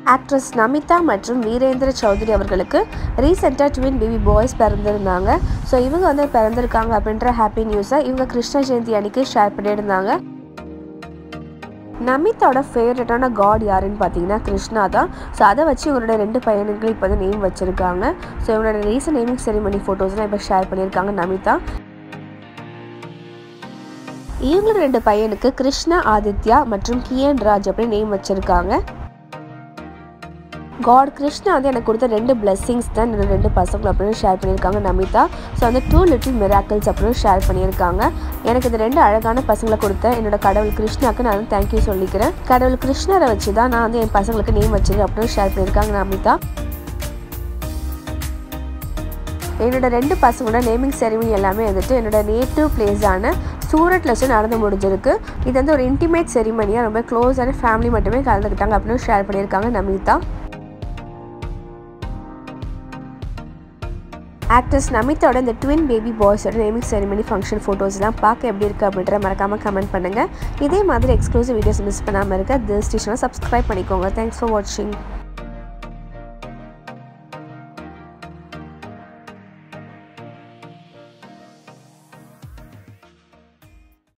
actress Namitha மற்றும் வீரேந்திர சௌத்ரி அவர்களுக்கு ரீசெண்டாக ட்வின் பேபி பாய்ஸ் பிறந்திருந்தாங்க ஸோ இவங்க வந்து பிறந்திருக்காங்க அப்படின்ற ஹாப்பி நியூஸை இவங்க கிருஷ்ண ஜெயந்தி அன்னைக்கு ஷேர் பண்ணியிருந்தாங்க நமிதாவோட ஃபேவரட்டான காட் யாருன்னு பார்த்தீங்கன்னா கிருஷ்ணா தான் ஸோ அதை வச்சு இவரோட ரெண்டு பையனுக்கு இப்போ வந்து நேம் வச்சுருக்காங்க ஸோ இவரோட ரீசன்ட் நேமிங் செரிமனி ஃபோட்டோஸ்லாம் இப்போ ஷேர் பண்ணியிருக்காங்க நமிதா இவங்களோட ரெண்டு பையனுக்கு கிருஷ்ணா ஆதித்யா மற்றும் கியன் ராஜ் அப்படின்னு நேம் வச்சுருக்காங்க காட் கிருஷ்ணா வந்து எனக்கு கொடுத்த ரெண்டு பிளெஸ்ஸிங்ஸ் தான் என்னோட ரெண்டு பசங்களும் அப்படின்னு ஷேர் பண்ணியிருக்காங்க நமிதா ஸோ வந்து டூ லிட்டில் மிராக்கிள்ஸ் அப்படின்னு ஷேர் பண்ணியிருக்காங்க எனக்கு இந்த ரெண்டு அழகான பசங்களை கொடுத்த என்னோட கடவுள் கிருஷ்ணாக்கு நான் வந்து தேங்க்யூ சொல்லிக்கிறேன் கடவுள் கிருஷ்ணரை வச்சு தான் நான் வந்து என் பசங்களுக்கு நேம் வச்சிருக்கேன் அப்படின்னு ஷேர் பண்ணியிருக்காங்க நமிதா என்னோட ரெண்டு பசங்களோட நேமிங் செரிமனி எல்லாமே வந்துட்டு என்னோட நேட்டிவ் பிளேஸான சூரட்டில் வச்சு நடந்து முடிஞ்சிருக்கு இது வந்து ஒரு இன்டிமேட் செரிமனியாக ரொம்ப க்ளோஸான ஃபேமிலி மட்டுமே கலந்துக்கிட்டாங்க அப்படின்னு ஷேர் பண்ணியிருக்காங்க நமிதா ஆக்ட்ரஸ் நமிதாவோட இந்த ட்வின் பேபி பாய்ஸோட நேமிங் செரிமனி ஃபங்க்ஷன் ஃபோட்டோஸ்லாம் பார்க்க எப்படி இருக்குது அப்படின்ற மறக்காமல் கமெண்ட் பண்ணுங்கள் இதே மாதிரி எக்ஸ்க்ளூசிவ் வீடியோஸ் மிஸ் பண்ணாமல் இருக்க திஸ் ஸ்டேஷனை சப்ஸ்கிரைப் பண்ணிக்கோங்க தேங்க்ஸ் ஃபார் வாட்சிங்